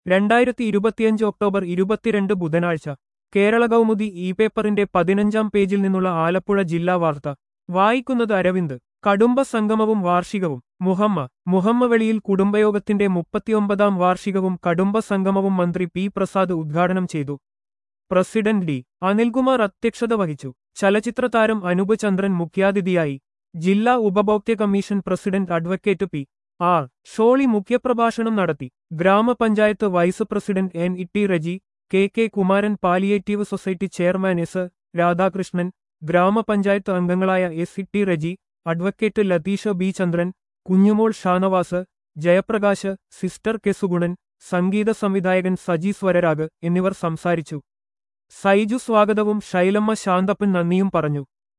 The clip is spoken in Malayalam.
രണ്ടായിരത്തി ഇരുപത്തിയഞ്ച് ഒക്ടോബർ ഇരുപത്തിരണ്ട് ബുധനാഴ്ച കേരള കൗമുദി ഇ പേപ്പറിന്റെ പതിനഞ്ചാം പേജിൽ നിന്നുള്ള ആലപ്പുഴ ജില്ലാ വാർത്ത വായിക്കുന്നത് അരവിന്ദ് കടുംബ സംഗമവും വാർഷികവും മുഹമ്മ മുഹമ്മ വെളിയിൽ കുടുംബയോഗത്തിന്റെ മുപ്പത്തിയൊമ്പതാം വാർഷികവും കടുംബ സംഗമവും മന്ത്രി പി പ്രസാദ് ഉദ്ഘാടനം ചെയ്തു പ്രസിഡന്റ് ഡി അനിൽകുമാർ അധ്യക്ഷത വഹിച്ചു ചലച്ചിത്ര താരം അനൂപ് ചന്ദ്രൻ മുഖ്യാതിഥിയായി ജില്ലാ ഉപഭോക്തൃ commission president advocate P R Sholy മുഖ്യപ്രഭാഷണം നടത്തി ഗ്രാമപഞ്ചായത്ത് vice president N E T Reji K K Kumaran palliative society chairman S Radhakrishnan ഗ്രാമപഞ്ചായത്ത് അംഗങ്ങളായ S E T Reji advocate Latheesha B Chandran Kunjumol Shanavas Jayaprakash sister K Sugunan സംഗീത സംവിധായകൻ സജി സ്വരരാഗ് എന്നിവർ സംസാരിച്ചു സൈജു സ്വാഗതവും ശൈലമ്മ ശാന്തപ്പൻ നന്ദിയും പറഞ്ഞു